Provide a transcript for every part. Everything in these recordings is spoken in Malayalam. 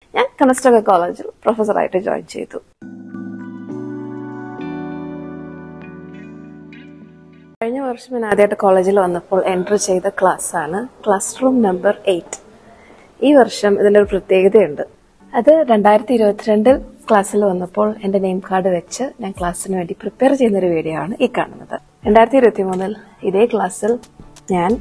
ഞാൻ കണസ്റ്റക കോളേജിൽ പ്രൊഫസറായിട്ട് ജോയിൻ ചെയ്തു കഴിഞ്ഞ വർഷം ഞാൻ ആദ്യമായിട്ട് കോളേജിൽ വന്നപ്പോൾ എൻട്രി ചെയ്ത ക്ലാസ് ആണ് ക്ലാസ് റൂം നമ്പർ എയ്റ്റ് ഈ വർഷം ഇതിന്റെ ഒരു പ്രത്യേകതയുണ്ട് അത് രണ്ടായിരത്തി ഇരുപത്തിരണ്ടിൽ ക്ലാസ്സിൽ വന്നപ്പോൾ എന്റെ നെയിം കാർഡ് വെച്ച് ഞാൻ ക്ലാസ്സിന് വേണ്ടി പ്രിപ്പയർ ചെയ്യുന്ന ഒരു വീഡിയോ ആണ് ഈ കാണുന്നത് രണ്ടായിരത്തി ഇരുപത്തി മൂന്നിൽ ഇതേ ക്ലാസ്സിൽ ഞാൻ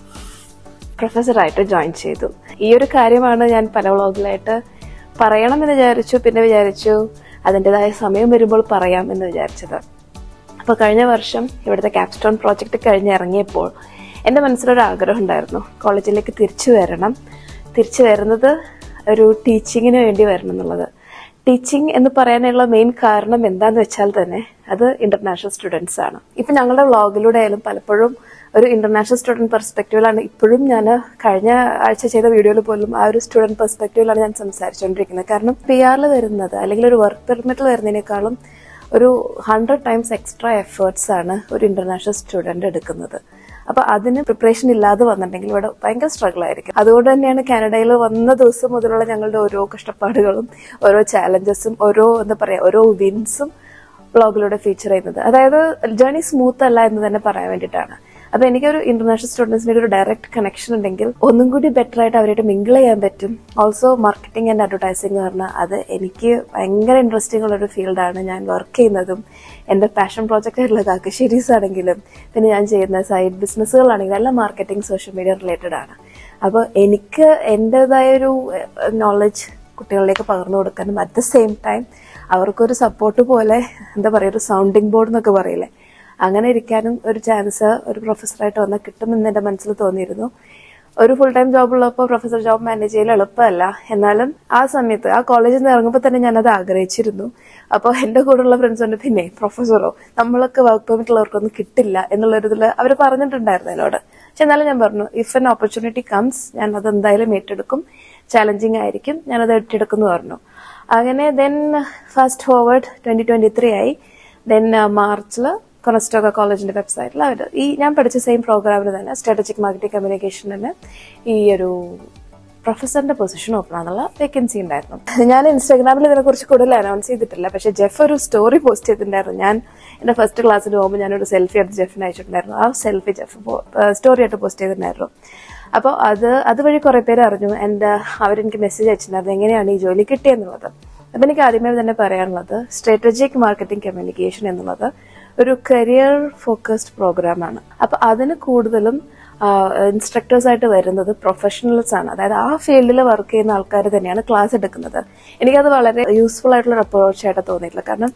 പ്രൊഫസറായിട്ട് ജോയിൻ ചെയ്തു ഈ ഒരു കാര്യമാണ് ഞാൻ പല വ്ളോഗിലായിട്ട് പറയണമെന്ന് വിചാരിച്ചു പിന്നെ വിചാരിച്ചു അതിൻ്റെതായ സമയം വരുമ്പോൾ പറയാം എന്ന് വിചാരിച്ചത് അപ്പോൾ കഴിഞ്ഞ വർഷം ഇവിടുത്തെ ക്യാപ്സ്റ്റോൺ പ്രോജക്റ്റ് കഴിഞ്ഞ് ഇറങ്ങിയപ്പോൾ എൻ്റെ മനസ്സിലൊരു ആഗ്രഹം ഉണ്ടായിരുന്നു കോളേജിലേക്ക് തിരിച്ചു വരണം തിരിച്ചു വരുന്നത് ഒരു ടീച്ചിങ്ങിന് വേണ്ടി വരണം എന്നുള്ളത് ടീച്ചിങ് എന്ന് പറയാനുള്ള മെയിൻ കാരണം എന്താന്ന് വെച്ചാൽ തന്നെ അത് ഇന്റർനാഷണൽ സ്റ്റുഡൻസ് ആണ് ഇപ്പൊ ഞങ്ങളുടെ വ്ളോഗിലൂടെ ആയാലും പലപ്പോഴും ഒരു ഇന്റർനാഷണൽ സ്റ്റുഡന്റ് പെർസ്പെക്റ്റീവിലാണ് ഇപ്പോഴും ഞാൻ കഴിഞ്ഞ ആഴ്ച ചെയ്ത വീഡിയോയിൽ പോലും ആ ഒരു സ്റ്റുഡന്റ് പെർസ്പെക്റ്റീവിലാണ് ഞാൻ സംസാരിച്ചുകൊണ്ടിരിക്കുന്നത് കാരണം പി ആറിൽ വരുന്നത് അല്ലെങ്കിൽ ഒരു വർക്ക് പെർമിറ്റിൽ വരുന്നതിനേക്കാളും ഒരു ഹൺഡ്രഡ് ടൈംസ് എക്സ്ട്രാ എഫേർട്സ് ആണ് ഒരു ഇന്റർനാഷണൽ സ്റ്റുഡന്റ് എടുക്കുന്നത് അപ്പൊ അതിന് പ്രിപ്പറേഷൻ ഇല്ലാതെ വന്നിട്ടുണ്ടെങ്കിൽ ഇവിടെ ഭയങ്കര സ്ട്രഗിൾ ആയിരിക്കും അതുകൊണ്ട് തന്നെയാണ് കാനഡയിൽ വന്ന ദിവസം മുതലുള്ള ഞങ്ങളുടെ ഓരോ കഷ്ടപ്പാടുകളും ഓരോ ചാലഞ്ചസും ഓരോ എന്താ പറയാ ഓരോ വിൻസും വ്ളോഗിലൂടെ ഫീച്ചർ ചെയ്യുന്നത് അതായത് ജേർണി സ്മൂത്ത് അല്ല എന്ന് തന്നെ പറയാൻ വേണ്ടിയിട്ടാണ് അപ്പൊ എനിക്കൊരു ഇന്റർനാഷണൽ സ്റ്റുഡൻസിന്റെ ഒരു ഡയറക്റ്റ് കണക്ഷൻ ഉണ്ടെങ്കിൽ ഒന്നും കൂടി ബെറ്റർ ആയിട്ട് അവരായിട്ട് മിങ്കിൾ ചെയ്യാൻ പറ്റും ഓൾസോ മാർക്കറ്റിംഗ് ആൻഡ് അഡ്വർടൈസിംഗ് എന്ന് പറഞ്ഞാൽ അത് എനിക്ക് ഭയങ്കര ഇൻട്രസ്റ്റിംഗ് ഉള്ള ഒരു ഫീൽഡാണ് ഞാൻ വർക്ക് ചെയ്യുന്നതും എന്റെ പാഷൻ പ്രോജക്റ്റ് ആയിട്ടുള്ള കാക്കശ്ശേരീസ് ആണെങ്കിലും പിന്നെ ഞാൻ ചെയ്യുന്ന സൈഡ് ബിസിനസ്സുകളാണെങ്കിലും എല്ലാം മാർക്കറ്റിംഗ് സോഷ്യൽ മീഡിയ റിലേറ്റഡ് ആണ് അപ്പോൾ എനിക്ക് എൻ്റെതായ ഒരു നോളജ് കുട്ടികളിലേക്ക് പകർന്നു കൊടുക്കാനും അറ്റ് ദ സെയിം ടൈം അവർക്കൊരു സപ്പോർട്ട് പോലെ എന്താ പറയുക ഒരു സൗണ്ടിങ് ബോർഡ് എന്നൊക്കെ പറയില്ലേ അങ്ങനെ ഇരിക്കാനും ഒരു ചാൻസ് ഒരു പ്രൊഫസറായിട്ട് വന്നാൽ കിട്ടുമെന്ന് എൻ്റെ മനസ്സിൽ തോന്നിയിരുന്നു ഒരു ഫുൾ ടൈം ജോബ് ഉള്ളപ്പോൾ പ്രൊഫസർ ജോബ് മാനേജ് ചെയ്യൽ എളുപ്പമല്ല എന്നാലും ആ സമയത്ത് ആ കോളേജിൽ നിന്ന് ഇറങ്ങുമ്പോൾ തന്നെ ഞാനത് ആഗ്രഹിച്ചിരുന്നു അപ്പോൾ എൻ്റെ കൂടെയുള്ള ഫ്രണ്ട്സ് ഉണ്ട് പിന്നെ പ്രൊഫസറോ നമ്മളൊക്കെ വർക്ക് പെർമിറ്റ് ഉള്ളവർക്കൊന്നും കിട്ടില്ല എന്നുള്ളൊരു ഇതിൽ അവർ പറഞ്ഞിട്ടുണ്ടായിരുന്നു എന്നോട് പക്ഷെ എന്നാലും ഞാൻ പറഞ്ഞു ഇഫ് എൻ ഓപ്പർച്യൂണിറ്റി കംസ് ഞാൻ അത് എന്തായാലും ഏറ്റെടുക്കും ചാലഞ്ചിങ് ആയിരിക്കും ഞാനത് ഏറ്റെടുക്കുന്നു പറഞ്ഞു അങ്ങനെ then fast forward twenty twenty three ആയി ദെൻ മാർച്ചിൽ കൊണസ്റ്റോക കോളേജിന്റെ വെബ്സൈറ്റിൽ അവർ ഈ ഞാൻ പഠിച്ച സെയിം പ്രോഗ്രാമിൽ തന്നെ സ്ട്രാറ്റജിക് മാർക്കറ്റിംഗ് കമ്മ്യൂണിക്കേഷൻ തന്നെ ഈ ഒരു പ്രൊഫസറിന്റെ പൊസിഷൻ ഓപ്പൺ ആണെന്നുള്ള വേക്കൻസി ഉണ്ടായിരുന്നു ഞാൻ ഇൻസ്റ്റാഗ്രാമിൽ ഇതിനെക്കുറിച്ച് കൂടുതൽ അനൗൺസ് ചെയ്തിട്ടില്ല പക്ഷെ ജെഫ് ഒരു സ്റ്റോറി പോസ്റ്റ് ചെയ്തിട്ടുണ്ടായിരുന്നു ഞാൻ എന്റെ ഫസ്റ്റ് ക്ലാസ്സിന് പോകുമ്പോൾ ഞാനൊരു സെൽഫി എടുത്ത് ജെഫിന് അയച്ചിട്ടുണ്ടായിരുന്നു ആ സെൽഫി ജെഫ് സ്റ്റോറി ആയിട്ട് പോസ്റ്റ് ചെയ്തിട്ടുണ്ടായിരുന്നു അപ്പോൾ അത് അതുവഴി കുറെ പേര് അറിഞ്ഞു ആൻഡ് അവരെനിക്ക് മെസ്സേജ് അയച്ചിട്ടുണ്ടായിരുന്നു എങ്ങനെയാണ് ഈ ജോലി കിട്ടിയെന്നുള്ളത് അപ്പം എനിക്ക് ആദ്യമേ തന്നെ പറയാനുള്ളത് സ്ട്രാറ്റജിക് മാർക്കറ്റിംഗ് കമ്മ്യൂണിക്കേഷൻ എന്നുള്ളത് ഒരു കരിയർ ഫോക്കസ്ഡ് പ്രോഗ്രാമാണ് അപ്പൊ അതിന് കൂടുതലും ഇൻസ്ട്രക്ടേഴ്സ് ആയിട്ട് വരുന്നത് പ്രൊഫഷണൽസ് ആണ് അതായത് ആ ഫീൽഡിൽ വർക്ക് ചെയ്യുന്ന ആൾക്കാർ തന്നെയാണ് ക്ലാസ് എടുക്കുന്നത് എനിക്കത് വളരെ യൂസ്ഫുൾ ആയിട്ടുള്ള ഒരു അപ്രോച്ച് ആയിട്ട് തോന്നിയിട്ടില്ല കാരണം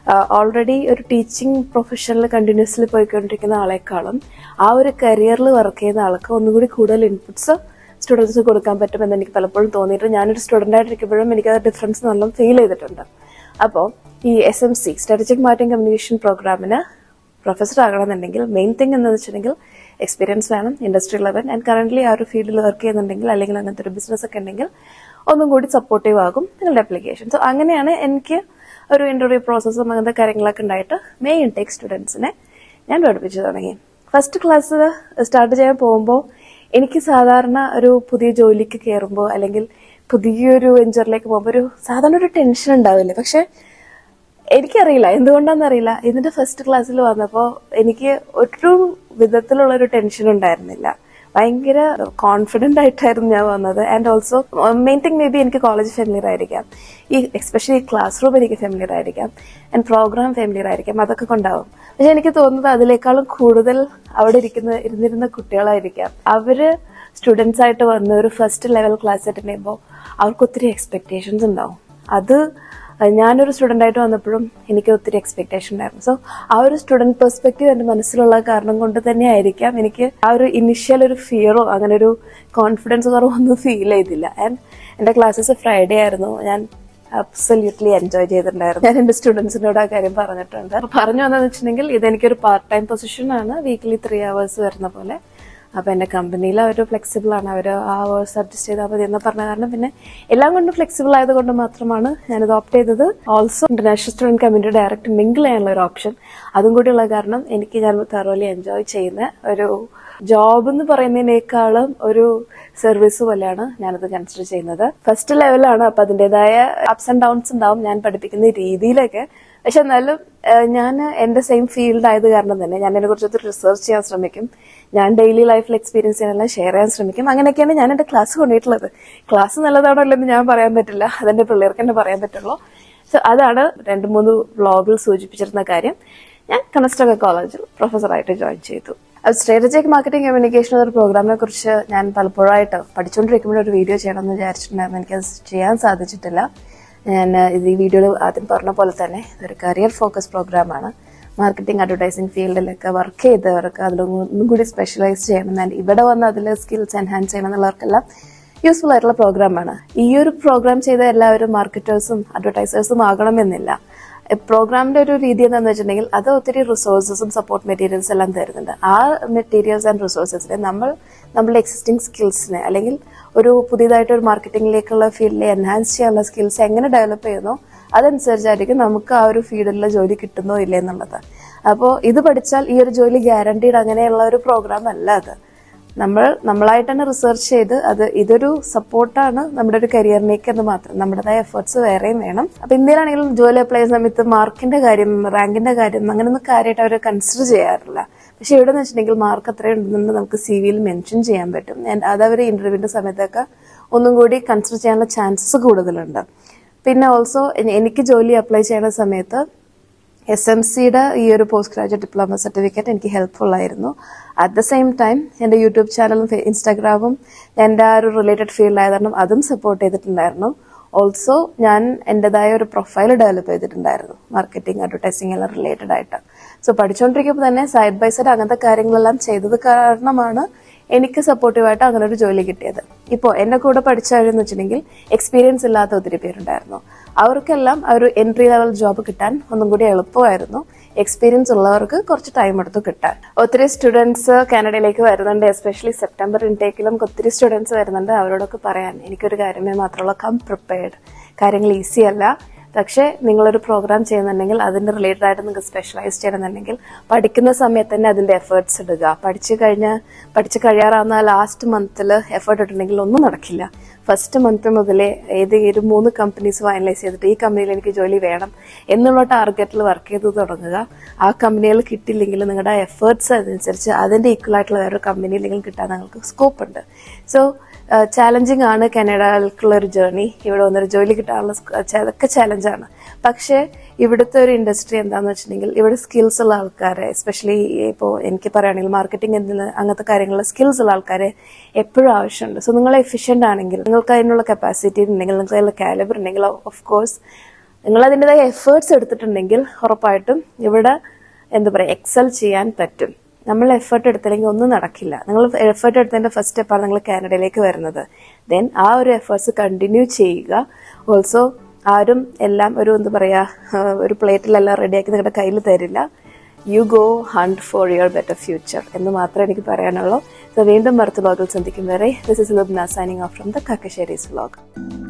ഓൾറെഡി ഒരു ടീച്ചിങ് പ്രൊഫഷനിൽ കണ്ടിന്യൂസ്ലി പോയിക്കൊണ്ടിരിക്കുന്ന ആളെക്കാളും ആ ഒരു കരിയറിൽ വർക്ക് ചെയ്യുന്ന ആൾക്ക് ഒന്നുകൂടി കൂടുതൽ ഇൻപുട്സ് സ്റ്റുഡൻസ് കൊടുക്കാൻ പറ്റുമെന്ന് എനിക്ക് പലപ്പോഴും തോന്നിയിട്ട് ഞാനൊരു സ്റ്റുഡൻ്റ് ആയിട്ടിരിക്കുമ്പോഴും എനിക്കത് ഡിഫറൻസ് നല്ല ഫീൽ ചെയ്തിട്ടുണ്ട് അപ്പോൾ ഈ S M C strategic marketing communication പ്രോഗ്രാമിന് പ്രൊഫസർ ആകണമെന്നുണ്ടെങ്കിൽ മെയിൻ തിങ് എന്ന് വെച്ചിട്ടുണ്ടെങ്കിൽ എക്സ്പീരിയൻസ് വേണം ഇൻഡസ്ട്രി ലെവൽ ആൻഡ് കറന്റ് ആ ഒരു ഫീൽഡിൽ വർക്ക് ചെയ്യുന്നുണ്ടെങ്കിൽ അല്ലെങ്കിൽ അങ്ങനത്തെ ഒരു ബിസിനസ് ഒക്കെ ഉണ്ടെങ്കിൽ ഒന്നും കൂടി സപ്പോർട്ടീവ് ആകും നിങ്ങളുടെ അപ്ലിക്കേഷൻ സോ അങ്ങനെയാണ് എനിക്ക് ഒരു ഇന്റർവ്യൂ പ്രോസസ്സും അങ്ങനത്തെ കാര്യങ്ങളൊക്കെ ഉണ്ടായിട്ട് മെയ് ഇൻടേക്ക് സ്റ്റുഡൻസിനെ ഞാൻ പഠിപ്പിച്ചു തുടങ്ങി ഫസ്റ്റ് ക്ലാസ് സ്റ്റാർട്ട് ചെയ്യാൻ പോകുമ്പോൾ എനിക്ക് സാധാരണ ഒരു പുതിയ ജോലിക്ക് കയറുമ്പോൾ അല്ലെങ്കിൽ പുതിയൊരു വെഞ്ചറിലേക്ക് പോകുമ്പോൾ ഒരു സാധാരണ ഒരു ടെൻഷൻ ഉണ്ടാവില്ലേ പക്ഷെ എനിക്കറിയില്ല എന്തുകൊണ്ടാണെന്നറിയില്ല ഇതിന്റെ ഫസ്റ്റ് ക്ലാസ്സിൽ വന്നപ്പോൾ എനിക്ക് ഒരു വിധത്തിലുള്ള ഒരു ടെൻഷൻ ഉണ്ടായിരുന്നില്ല ഭയങ്കര കോൺഫിഡന്റ് ആയിട്ടായിരുന്നു ഞാൻ വന്നത് and also main thing may be എനിക്ക് കോളേജ് ഫെമിലിയർ ആയിരിക്കാം ഈ എസ്പെഷ്യലി ക്ലാസ് റൂം എനിക്ക് ഫെമിലിയർ ആയിരിക്കാം ആൻഡ് പ്രോഗ്രാം ഫെമിലിയർ ആയിരിക്കാം അതൊക്കെ കൊണ്ടാവും പക്ഷെ എനിക്ക് തോന്നുന്നത് അതിനേക്കാളും കൂടുതൽ അവിടെ ഇരിക്കുന്ന ഇരുന്നിരുന്ന കുട്ടികളായിരിക്കാം അവര് സ്റ്റുഡൻസ് ആയിട്ട് വന്ന് ഒരു ഫസ്റ്റ് ലെവൽ ക്ലാസ് അറ്റൻഡ് ചെയ്യുമ്പോൾ അവർക്ക് ഒത്തിരി എക്സ്പെക്ടേഷൻസ് ഉണ്ടാവും അത് ഞാനൊരു സ്റ്റുഡൻ്റ് ആയിട്ട് വന്നപ്പോഴും എനിക്ക് ഒത്തിരി എക്സ്പെക്ടേഷൻ ഉണ്ടായിരുന്നു സോ ആ ഒരു സ്റ്റുഡൻറ് പെർസ്പെക്റ്റീവ് എൻ്റെ മനസ്സിലുള്ള കാരണം കൊണ്ട് തന്നെ ആയിരിക്കാം എനിക്ക് ആ ഒരു ഇനിഷ്യൽ ഒരു ഫിയറോ അങ്ങനെ ഒരു കോൺഫിഡൻസ് കുറവോ ഒന്നും ഫീൽ ചെയ്തില്ല ആൻഡ് എൻ്റെ ക്ലാസ്സസ് ഫ്രൈഡേ ആയിരുന്നു ഞാൻ അബ്സല്യൂട്ട്ലി എൻജോയ് ചെയ്തിട്ടുണ്ടായിരുന്നു ഞാൻ എൻ്റെ സ്റ്റുഡൻസിനോട് ആ കാര്യം പറഞ്ഞിട്ടുണ്ട് അപ്പൊ പറഞ്ഞു വന്നതെന്ന് വെച്ചിട്ടുണ്ടെങ്കിൽ ഇതെനിക്കൊരു പാർട്ട് ടൈം പൊസിഷൻ ആണ് വീക്ക്ലി ത്രീ അവേഴ്സ് വരുന്ന പോലെ അപ്പൊ എന്റെ കമ്പനിയിൽ അവർ ഫ്ലെക്സിബിൾ ആണ് അവർ ആ അവേഴ്സ് അഡ്ജസ്റ്റ് ചെയ്താൽ മതി എന്ന് പറഞ്ഞ കാരണം പിന്നെ എല്ലാം കൊണ്ടും ഫ്ലെക്സിബിൾ ആയതുകൊണ്ട് മാത്രമാണ് ഞാനിത് ഓപ്റ്റ് ചെയ്തത് also international student community direct mingle ചെയ്യാനുള്ള ഒരു ഓപ്ഷൻ അതും കൂടിയുള്ള കാരണം എനിക്ക് ഞാൻ തറോലി എൻജോയ് ചെയ്യുന്ന ഒരു ജോബ് എന്ന് പറയുന്നതിനേക്കാളും ഒരു സർവീസ് പോലെയാണ് ഞാനത് കൺസിഡർ ചെയ്യുന്നത് ഫസ്റ്റ് ലെവലാണ് അപ്പൊ അതിൻ്റെതായ അപ്സ് ആൻഡ് ഡൗൺസ് ഉണ്ടാവും ഞാൻ പഠിപ്പിക്കുന്ന രീതിയിലൊക്കെ പക്ഷെ എന്നാലും ഞാൻ എന്റെ സെയിം ഫീൽഡ് ആയത് കാരണം തന്നെ ഞാൻ അതിനെ കുറിച്ച് റിസർച്ച് ചെയ്യാൻ ശ്രമിക്കും ഞാൻ ഡെയിലി ലൈഫിൽ എക്സ്പീരിയൻസ് ചെയ്യാനെല്ലാം ഷെയർ ചെയ്യാൻ ശ്രമിക്കും അങ്ങനെയൊക്കെയാണ് ഞാൻ എന്റെ ക്ലാസ് കൊണ്ടുപോയിട്ടുള്ളത് ക്ലാസ് നല്ലതാണോ അല്ലെന്ന് ഞാൻ പറയാൻ പറ്റില്ല അതെന്റെ പിള്ളേർക്ക് തന്നെ പറയാൻ പറ്റുള്ളൂ സോ അതാണ് രണ്ട് മൂന്ന് വ്ളോഗിൽ സൂചിപ്പിച്ചിരുന്ന കാര്യം ഞാൻ കണസ്റ്റൊക്കെ കോളേജിൽ പ്രൊഫസറായിട്ട് ജോയിൻ ചെയ്തു സ്ട്രാറ്റജിക് മാർക്കറ്റിംഗ് കമ്മ്യൂണിക്കേഷൻ എന്നൊരു പ്രോഗ്രാമിനെ കുറിച്ച് ഞാൻ പലപ്പോഴായിട്ട് പഠിച്ചുകൊണ്ടിരിക്കുമ്പോൾ ഒരു വീഡിയോ ചെയ്യണമെന്ന് വിചാരിച്ചിട്ടുണ്ടായിരുന്നു എനിക്കത് ചെയ്യാൻ സാധിച്ചിട്ടില്ല ഞാൻ ഇത് ഈ വീഡിയോയിൽ ആദ്യം പറഞ്ഞ പോലെ തന്നെ ഇതൊരു കരിയർ ഫോക്കസ് പ്രോഗ്രാമാണ് മാർക്കറ്റിംഗ് അഡ്വർടൈസിംഗ് ഫീൽഡിലൊക്കെ വർക്ക് ചെയ്തവർക്ക് അതിലൊന്നും കൂടി സ്പെഷ്യലൈസ് ചെയ്യണം ആൻഡ് ഇവിടെ വന്ന് അതിൽ സ്കിൽസ് എൻഹാൻസ് ചെയ്യണം എന്നുള്ളവർക്കെല്ലാം യൂസ്ഫുൾ ആയിട്ടുള്ള പ്രോഗ്രാമാണ് ഈ ഒരു പ്രോഗ്രാം ചെയ്ത എല്ലാവരും മാർക്കറ്റേഴ്സും അഡ്വർടൈസേഴ്സും ആകണമെന്നില്ല പ്രോഗ്രാമിന്റെ ഒരു രീതി എന്താണെന്ന് വെച്ചിട്ടുണ്ടെങ്കിൽ അത് ഒത്തിരി റിസോഴ്സസും സപ്പോർട്ട് മെറ്റീരിയൽസ് എല്ലാം തരുന്നുണ്ട് ആ മെറ്റീരിയൽസ് ആൻഡ് റിസോഴ്സസിനെ നമ്മൾ നമ്മളുടെ എക്സിസ്റ്റിംഗ് സ്കിൽസിനെ അല്ലെങ്കിൽ ഒരു പുതിയതായിട്ട് ഒരു മാർക്കറ്റിംഗിലേക്കുള്ള ഫീൽഡിൽ എൻഹാൻസ് ചെയ്യാനുള്ള സ്കിൽസ് എങ്ങനെ ഡെവലപ്പ് ചെയ്യുന്നോ അതനുസരിച്ചായിരിക്കും നമുക്ക് ആ ഒരു ഫീൽഡിലുള്ള ജോലി കിട്ടുന്നോ ഇല്ലേ എന്നുള്ളത് അപ്പോൾ ഇത് പഠിച്ചാൽ ഈ ഒരു ജോലി ഗ്യാരണ്ടീഡ് അങ്ങനെയുള്ള ഒരു പ്രോഗ്രാം അല്ല അത് നമ്മൾ നമ്മളായിട്ട് തന്നെ റിസർച്ച് ചെയ്ത് അത് ഇതൊരു സപ്പോർട്ടാണ് നമ്മുടെ ഒരു കരിയറിലേക്ക് എന്ന് മാത്രം നമ്മുടേതായ എഫേർട്സ് വേറെയും വേണം അപ്പൊ ഇന്ത്യയിലാണെങ്കിലും ജോലി അപ്ലൈ ചെയ്യുന്ന സമയത്ത് മാർക്കിന്റെ കാര്യം റാങ്കിന്റെ കാര്യം അങ്ങനെയൊന്നും കാര്യമായിട്ട് അവർ കൺസിഡർ ചെയ്യാറില്ല പക്ഷെ ഇവിടെ എന്ന് വെച്ചിട്ടുണ്ടെങ്കിൽ മാർക്ക് അത്രയും ഉണ്ടെന്ന് നമുക്ക് സി വിയിൽ മെൻഷൻ ചെയ്യാൻ പറ്റും And അത് അവർ ഇന്റർവ്യൂവിന്റെ സമയത്തൊക്കെ ഒന്നും കൂടി കൺസിഡർ ചെയ്യാനുള്ള ചാൻസസ് കൂടുതലുണ്ട് പിന്നെ ഓൾസോ എനിക്ക് ജോലി അപ്ലൈ ചെയ്യുന്ന സമയത്ത് എസ് എം സിയുടെ ഈ ഒരു പോസ്റ്റ് ഗ്രാജുവേറ്റ് ഡിപ്ലോമ സർട്ടിഫിക്കറ്റ് എനിക്ക് ഹെൽപ്ഫുൾ ആയിരുന്നു അറ്റ് ദ സെയിം ടൈം എൻ്റെ യൂട്യൂബ് ചാനലും ഇൻസ്റ്റാഗ്രാമും എൻ്റെ ആ ഒരു റിലേറ്റഡ് ഫീൽഡ് ആയതുകൊണ്ട് അതും സപ്പോർട്ട് ചെയ്തിട്ടുണ്ടായിരുന്നു ഓൾസോ ഞാൻ എൻ്റെതായ ഒരു പ്രൊഫൈൽ ഡെവലപ്പ് ചെയ്തിട്ടുണ്ടായിരുന്നു മാർക്കറ്റിംഗ് അഡ്വർടൈസിംഗ് എല്ലാം റിലേറ്റഡ് ആയിട്ട് സോ പഠിച്ചുകൊണ്ടിരിക്കുമ്പോൾ തന്നെ സൈഡ് ബൈ സൈഡ് അങ്ങനത്തെ കാര്യങ്ങളെല്ലാം ചെയ്തത് കാരണമാണ് എനിക്ക് സപ്പോർട്ടീവായിട്ട് അങ്ങനെ ഒരു ജോലി കിട്ടിയത് ഇപ്പോൾ എന്റെ കൂടെ പഠിച്ചവരെന്ന് വെച്ചിട്ടുണ്ടെങ്കിൽ എക്സ്പീരിയൻസ് ഇല്ലാത്ത ഒത്തിരി പേരുണ്ടായിരുന്നു അവർക്കെല്ലാം ആ ഒരു എൻട്രി ലെവൽ ജോബ് കിട്ടാൻ ഒന്നും കൂടി എളുപ്പമായിരുന്നു എക്സ്പീരിയൻസ് ഉള്ളവർക്ക് കുറച്ച് ടൈം എടുത്തു കിട്ടാൻ ഒത്തിരി സ്റ്റുഡൻസ് കാനഡയിലേക്ക് വരുന്നുണ്ട് എസ്പെഷ്യലി സെപ്റ്റംബർ ഇൻടേക്കിലും ഒത്തിരി സ്റ്റുഡൻസ് വരുന്നുണ്ട് അവരോടൊക്കെ പറയാൻ എനിക്കൊരു കാര്യമേ മാത്രമുള്ള കം പ്രിപ്പയർഡ് കാര്യങ്ങൾ ഈസി അല്ല പക്ഷേ നിങ്ങളൊരു പ്രോഗ്രാം ചെയ്യുന്നുണ്ടെങ്കിൽ അതിന്റെ റിലേറ്റഡ് ആയിട്ട് നിങ്ങൾക്ക് സ്പെഷ്യലൈസ് ചെയ്യണമെന്നുണ്ടെങ്കിൽ പഠിക്കുന്ന സമയത്ത് തന്നെ അതിന്റെ എഫേർട്സ് ഇടുക പഠിച്ചു കഴിഞ്ഞ് പഠിച്ചു കഴിയാറാവുന്ന ലാസ്റ്റ് മന്തിൽ എഫേർട്ട് ഇട്ടിട്ടുണ്ടെങ്കിൽ ഒന്നും നടക്കില്ല ഫസ്റ്റ് മന്ത് മുതലേ ഏത് ഒരു മൂന്ന് കമ്പനീസ് ഫൈനലൈസ് ചെയ്തിട്ട് ഈ കമ്പനിയിൽ എനിക്ക് ജോലി വേണം എന്നുള്ള ടാർഗറ്റിൽ വർക്ക് ചെയ്ത് തുടങ്ങുക ആ കമ്പനികൾ കിട്ടിയില്ലെങ്കിൽ നിങ്ങളുടെ എഫേർട്സ് അതനുസരിച്ച് അതിന്റെ ഈക്വൽ ആയിട്ടുള്ള വേറൊരു കമ്പനിയിലെങ്കിലും കിട്ടാൻ നിങ്ങൾക്ക് സ്കോപ്പ് ഉണ്ട് സോ ചാലഞ്ചിങ് ആണ് കാനഡയിലേക്കുള്ള ഒരു ജേർണി ഇവിടെ വന്നൊരു ജോലി കിട്ടാനുള്ള സ്ക- ച- അതൊക്കെ ചാലഞ്ചാണ് പക്ഷേ ഇവിടുത്തെ ഒരു ഇൻഡസ്ട്രി എന്താണെന്ന് വെച്ചിട്ടുണ്ടെങ്കിൽ ഇവിടെ സ്കിൽസ് ഉള്ള ആൾക്കാരെ എസ്പെഷ്യലി ഇപ്പോൾ എനിക്ക് പറയുകയാണെങ്കിൽ മാർക്കറ്റിംഗ് എന്തിന് അങ്ങനത്തെ കാര്യങ്ങളിൽ സ്കിൽസ് ഉള്ള ആൾക്കാരെ എപ്പോഴും ആവശ്യമുണ്ട് സോ നിങ്ങൾ എഫിഷ്യന്റ് ആണെങ്കിൽ നിങ്ങൾക്ക് അതിനുള്ള കപ്പാസിറ്റി ഉണ്ടെങ്കിൽ നിങ്ങൾക്ക് അതിനുള്ള കാലിബർ ഉണ്ടെങ്കിൽ ഓഫ് കോഴ്സ് നിങ്ങൾ അതിൻ്റെതായ എഫേർട്സ് എടുത്തിട്ടുണ്ടെങ്കിൽ ഉറപ്പായിട്ടും ഇവിടെ എന്താ പറയുക എക്സൽ ചെയ്യാൻ പറ്റും നമ്മൾ എഫേർട്ട് എടുത്തില്ലെങ്കിൽ ഒന്നും നടക്കില്ല നിങ്ങൾ എഫേർട്ട് എടുത്തതിന്റെ ഫസ്റ്റ് സ്റ്റെപ്പാണ് നിങ്ങൾ കാനഡയിലേക്ക് വരുന്നത് ദെൻ ആ ഒരു എഫേർട്സ് കണ്ടിന്യൂ ചെയ്യുക ഓൾസോ ആരും എല്ലാം ഒരു എന്താ പറയാ ആ, ഒരു പ്ലേറ്റിലെല്ലാം റെഡിയാക്കി നിങ്ങളുടെ കയ്യിൽ തരില്ല you go hunt for your better future എന്ന് മാത്രമേ എനിക്ക് പറയാനുള്ളൂ സോ വീണ്ടും മറുത്ത് വ്ലോഗിൽ സന്ധിക്കും വരെ this is Lubna signing off from the Kakkassery's vlog